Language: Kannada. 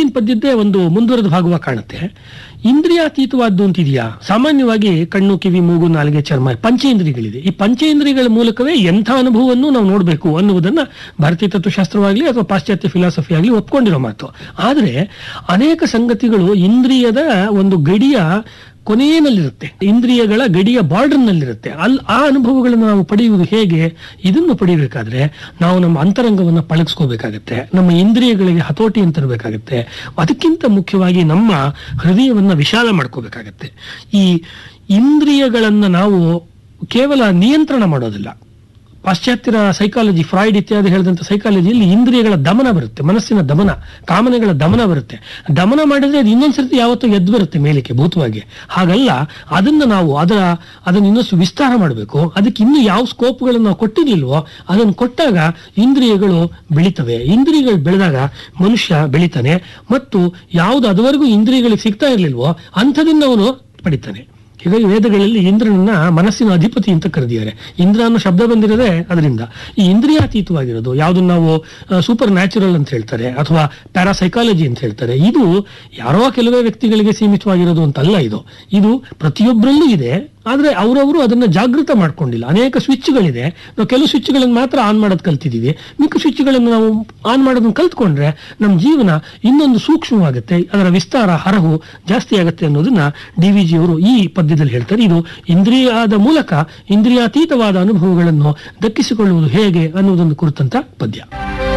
ಹಿಂದಿನ ಪದ್ಯದ್ದೇ ಒಂದು ಮುಂದುವರೆದ ಭಾಗವಾಗಿ ಕಾಣುತ್ತೆ ಇಂದ್ರಿಯಾತೀತವಾದ್ದು ಅಂತಿದೆಯಾ ಸಾಮಾನ್ಯವಾಗಿ ಕಣ್ಣು ಕಿವಿ ಮೂಗು ನಾಲಿಗೆ ಚರ್ಮ ಪಂಚೇಂದ್ರಿಯಗಳಿದೆ ಈ ಪಂಚೇಂದ್ರಿಯಗಳ ಮೂಲಕವೇ ಎಂಥ ಅನುಭವವನ್ನು ನಾವು ನೋಡಬೇಕು ಅನ್ನುವುದನ್ನ ಭಾರತೀಯ ತತ್ವಶಾಸ್ತ್ರವಾಗಲಿ ಅಥವಾ ಪಾಶ್ಚಾತ್ಯ ಫಿಲಾಸಫಿ ಆಗಲಿ ಒಪ್ಕೊಂಡಿರೋ ಮಾತು ಆದರೆ ಅನೇಕ ಸಂಗತಿಗಳು ಇಂದ್ರಿಯದ ಒಂದು ಗಡಿಯ ಕೊನೆಯಲ್ಲಿರುತ್ತೆ ಇಂದ್ರಿಯಗಳ ಗಡಿಯ ಬಾರ್ಡರ್ ನಲ್ಲಿರುತ್ತೆ ಅಲ್ಲಿ ಆ ಅನುಭವಗಳನ್ನು ನಾವು ಪಡೆಯುವುದು ಹೇಗೆ ಇದನ್ನು ಪಡಿಬೇಕಾದ್ರೆ ನಾವು ನಮ್ಮ ಅಂತರಂಗವನ್ನು ಪಳಗಿಸ್ಕೋಬೇಕಾಗತ್ತೆ ನಮ್ಮ ಇಂದ್ರಿಯಗಳಿಗೆ ಹತೋಟಿಯನ್ನು ತರಬೇಕಾಗತ್ತೆ ಅದಕ್ಕಿಂತ ಮುಖ್ಯವಾಗಿ ನಮ್ಮ ಹೃದಯವನ್ನ ವಿಶಾಲ ಮಾಡ್ಕೋಬೇಕಾಗತ್ತೆ ಈ ಇಂದ್ರಿಯಗಳನ್ನ ನಾವು ಕೇವಲ ನಿಯಂತ್ರಣ ಮಾಡೋದಿಲ್ಲ ಪಾಶ್ಚಾತ್ಯರ ಸೈಕಾಲಜಿ ಫ್ರಾಯ್ಡ್ ಇತ್ಯಾದಿ ಹೇಳಿದಂತ ಸೈಕಾಲಜಿಯಲ್ಲಿ ಇಂದ್ರಿಯಗಳ ದಮನ ಬರುತ್ತೆ ಮನಸ್ಸಿನ ದಮನ ಕಾಮನೆಗಳ ದಮನ ಬರುತ್ತೆ ದಮನ ಮಾಡಿದ್ರೆ ಅದು ಇನ್ನೊಂದ್ಸರ್ತಿ ಯಾವತ್ತೂ ಎದ್ದು ಬರುತ್ತೆ ಮೇಲಕ್ಕೆ ಭೂತವಾಗಿ ಹಾಗಲ್ಲ ಅದನ್ನ ನಾವು ಅದರ ಅದನ್ನ ಇನ್ನಷ್ಟು ವಿಸ್ತಾರ ಮಾಡಬೇಕು ಅದಕ್ಕೆ ಇನ್ನು ಯಾವ ಸ್ಕೋಪ್ಗಳನ್ನು ನಾವು ಕೊಟ್ಟಿರ್ಲಿಲ್ವೋ ಅದನ್ನು ಕೊಟ್ಟಾಗ ಇಂದ್ರಿಯಗಳು ಬೆಳಿತವೆ ಇಂದ್ರಿಯಗಳು ಬೆಳೆದಾಗ ಮನುಷ್ಯ ಬೆಳಿತಾನೆ ಮತ್ತು ಯಾವುದು ಅದುವರೆಗೂ ಇಂದ್ರಿಯಗಳಿಗೆ ಸಿಗ್ತಾ ಇರ್ಲಿಲ್ವೋ ಅಂಥದನ್ನ ಅವನು ಪಡಿತಾನೆ ಹೀಗಾಗಿ ವೇದಗಳಲ್ಲಿ ಇಂದ್ರನನ್ನ ಮನಸ್ಸಿನ ಅಧಿಪತಿ ಅಂತ ಕರೆದಿದ್ದಾರೆ ಇಂದ್ರ ಅನ್ನೋ ಶಬ್ದ ಬಂದಿರೋದೇ ಅದರಿಂದ ಈ ಇಂದ್ರಿಯಾತೀತವಾಗಿರೋದು ಯಾವ್ದನ್ನ ನಾವು ಸೂಪರ್ ನ್ಯಾಚುರಲ್ ಅಂತ ಹೇಳ್ತಾರೆ ಅಥವಾ ಪ್ಯಾರಾಸೈಕಾಲಜಿ ಅಂತ ಹೇಳ್ತಾರೆ ಇದು ಯಾರೋ ಕೆಲವೇ ವ್ಯಕ್ತಿಗಳಿಗೆ ಸೀಮಿತವಾಗಿರೋದು ಅಂತಲ್ಲ ಇದು ಇದು ಪ್ರತಿಯೊಬ್ಬರಲ್ಲೂ ಇದೆ ಆದ್ರೆ ಅವರವರು ಅದನ್ನ ಜಾಗೃತ ಮಾಡ್ಕೊಂಡಿಲ್ಲ ಅನೇಕ ಸ್ವಿಚ್ಗಳಿದೆ ನಾವು ಕೆಲವು ಸ್ವಿಚ್ಗಳನ್ನು ಮಾತ್ರ ಆನ್ ಮಾಡೋದು ಕಲ್ತಿದೀವಿ ಮಿಕ್ಕ ಸ್ವಿಚ್ಗಳನ್ನು ನಾವು ಆನ್ ಮಾಡೋದನ್ನ ಕಲ್ತ್ಕೊಂಡ್ರೆ ನಮ್ಮ ಜೀವನ ಇನ್ನೊಂದು ಸೂಕ್ಷ್ಮವಾಗುತ್ತೆ ಅದರ ವಿಸ್ತಾರ ಹರಹು ಜಾಸ್ತಿ ಆಗುತ್ತೆ ಅನ್ನೋದನ್ನ ಡಿ ವಿ ಜಿ ಅವರು ಈ ಪದ್ಯದಲ್ಲಿ ಹೇಳ್ತಾರೆ ಇದು ಇಂದ್ರಿಯದ ಮೂಲಕ ಇಂದ್ರಿಯಾತೀತವಾದ ಅನುಭವಗಳನ್ನು ದಕ್ಕಿಸಿಕೊಳ್ಳುವುದು ಹೇಗೆ ಅನ್ನುವುದನ್ನು ಕುರಿತಂತ ಪದ್ಯ